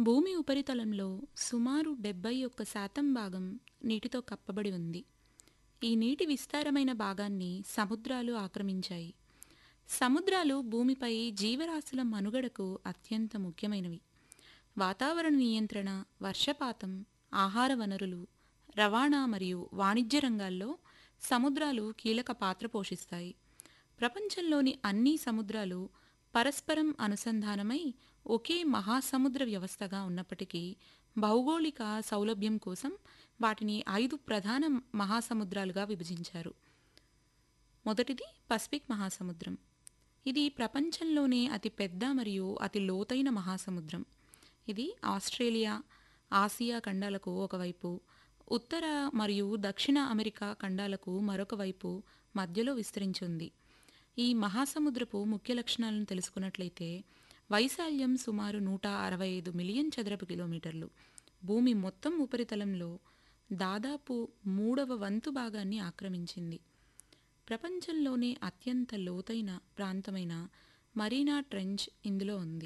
భూమి ఉపరితలంలో సుమారు డెబ్బై ఒక్క శాతం భాగం నీటితో కప్పబడి ఉంది ఈ నీటి విస్తారమైన భాగాన్ని సముద్రాలు ఆక్రమించాయి సముద్రాలు భూమిపై జీవరాశుల మనుగడకు అత్యంత ముఖ్యమైనవి వాతావరణ నియంత్రణ వర్షపాతం ఆహార వనరులు రవాణా మరియు వాణిజ్య రంగాల్లో సముద్రాలు కీలక పాత్ర పోషిస్తాయి ప్రపంచంలోని అన్ని సముద్రాలు పరస్పరం అనుసంధానమై ఒకే మహాసముద్ర వ్యవస్థగా ఉన్నప్పటికీ భౌగోళిక సౌలభ్యం కోసం వాటిని ఐదు ప్రధాన మహాసముద్రాలుగా విభజించారు మొదటిది పసిఫిక్ మహాసముద్రం ఇది ప్రపంచంలోనే అతి పెద్ద మరియు అతి లోతైన మహాసముద్రం ఇది ఆస్ట్రేలియా ఆసియా ఖండాలకు ఒకవైపు ఉత్తర మరియు దక్షిణ అమెరికా ఖండాలకు మరొక వైపు మధ్యలో విస్తరించి ఉంది ఈ మహాసముద్రపు ముఖ్య లక్షణాలను తెలుసుకున్నట్లయితే వైశాల్యం సుమారు నూట అరవై ఐదు మిలియన్ చదరపు కిలోమీటర్లు భూమి మొత్తం ఉపరితలంలో దాదాపు మూడవ వంతు భాగాన్ని ఆక్రమించింది ప్రపంచంలోనే అత్యంత లోతైన ప్రాంతమైన మరీనా ట్రెంచ్ ఇందులో ఉంది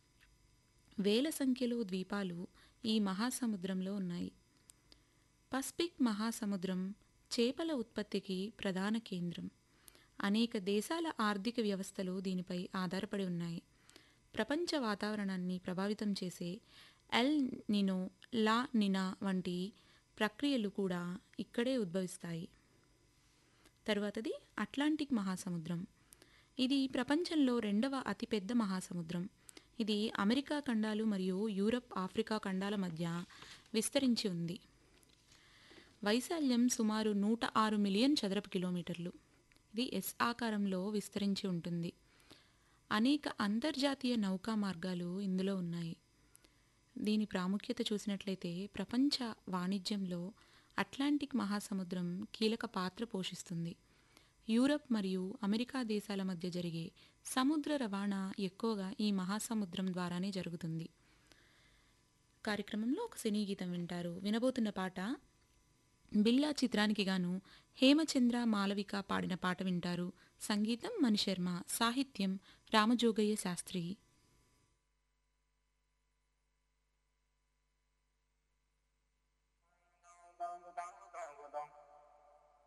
వేల సంఖ్యలో ద్వీపాలు ఈ మహాసముద్రంలో ఉన్నాయి పసిఫిక్ మహాసముద్రం చేపల ఉత్పత్తికి ప్రధాన కేంద్రం అనేక దేశాల ఆర్థిక వ్యవస్థలు దీనిపై ఆధారపడి ఉన్నాయి ప్రపంచ వాతావరణాన్ని ప్రభావితం చేసే ఎల్ నినో లా నినా వంటి ప్రక్రియలు కూడా ఇక్కడే ఉద్భవిస్తాయి తరువాతది అట్లాంటిక్ మహాసముద్రం ఇది ప్రపంచంలో రెండవ అతిపెద్ద మహాసముద్రం ఇది అమెరికా ఖండాలు మరియు యూరప్ ఆఫ్రికా ఖండాల మధ్య విస్తరించి ఉంది వైశాల్యం సుమారు నూట ఆరు మిలియన్ చదరపు కిలోమీటర్లు ఇది ఎస్ ఆకారంలో విస్తరించి ఉంటుంది అనేక అంతర్జాతీయ నౌకా మార్గాలు ఇందులో ఉన్నాయి దీని ప్రాముఖ్యత చూసినట్లయితే ప్రపంచ వాణిజ్యంలో అట్లాంటిక్ మహాసముద్రం కీలక పాత్ర పోషిస్తుంది యూరప్ మరియు అమెరికా దేశాల మధ్య జరిగే సముద్ర రవాణా ఎక్కువగా ఈ మహాసముద్రం ద్వారానే జరుగుతుంది కార్యక్రమంలో ఒక సినీ గీతం వింటారు వినబోతున్న పాట బిల్లా చిత్రానికి గాను హేమచంద్ర మాలవిక పాడిన పాట వింటారు సంగీతం మణిశర్మ సాహిత్యం రామజోగయ్య శాస్త్రి